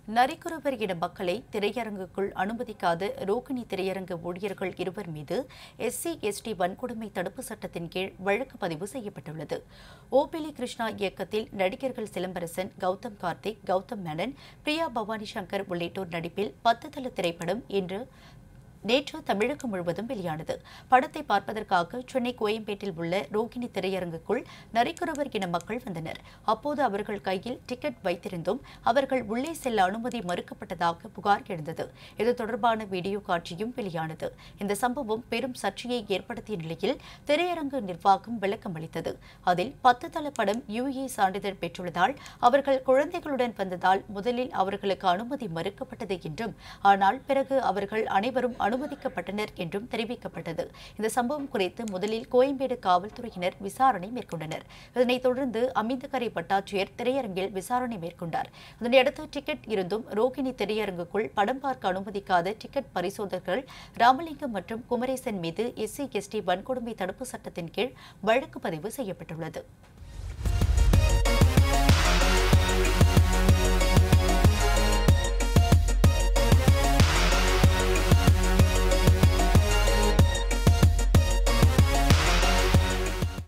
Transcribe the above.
நரிக்குறவர் இன மக்களை திரையரங்குக்குள் அனுமதிக்காத ரோகிணி திரையரங்கு ஊழியர்கள் இருவர் மீது எஸ்சி எஸ்டி வன்கொடுமை தடுப்பு சட்டத்தின் கீழ் வழக்கு பதிவு செய்யப்பட்டுள்ளது ஓபிலி கிருஷ்ணா இயக்கத்தில் நடிகர்கள் சிலம்பரசன் கௌதம் கார்த்திக் கௌதம் மேனன் பிரியா பவானி சங்கர் உள்ளிட்டோர் நடிப்பில் பத்து தல திரைப்படம் இன்று நேற்று தமிழகம் முழுவதும் வெளியானது படத்தை பார்ப்பதற்காக சென்னை கோயம்பேட்டில் உள்ள ரோகிணி திரையரங்குக்குள் நரிக்குறவர் இன மக்கள் வந்தனர் அப்போது அவர்கள் கையில் டிக்கெட் வைத்திருந்தும் அவர்கள் உள்ளே செல்ல அனுமதி மறுக்கப்பட்டதாக புகார் எழுந்தது இது தொடர்பான வீடியோ காட்சியும் வெளியானது இந்த சம்பவம் பெரும் சர்ச்சையை ஏற்படுத்திய நிலையில் திரையரங்கு நிர்வாகம் விளக்கம் அளித்தது அதில் பத்து தள படம் யுஏ சான்றிதழ் பெற்றுள்ளதால் அவர்கள் குழந்தைகளுடன் வந்ததால் முதலில் அவர்களுக்கு அனுமதி மறுக்கப்பட்டது என்றும் ஆனால் பிறகு அவர்கள் அனைவரும் அனுமதிக்கப்பட்டனர் என்றும் தெரிவிக்கப்பட்டது இந்த சம்பவம் குறித்து முதலில் கோயம்பேடு காவல்துறையினர் விசாரணை மேற்கொண்டனர் இதனைத் தொடர்ந்து அமிந்தகரை வட்டாட்சியர் திரையரங்கில் விசாரணை மேற்கொண்டார் இதனையடுத்து டிக்கெட் இருந்தும் ரோகிணி திரையரங்குக்குள் படம் பார்க்க அனுமதிக்காத டிக்கெட் பரிசோதகர்கள் ராமலிங்கம் மற்றும் குமரேசன் மீது எஸ்சி எஸ்டி வன்கொடுமை தடுப்பு சட்டத்தின் கீழ் வழக்கு பதிவு செய்யப்பட்டுள்ளது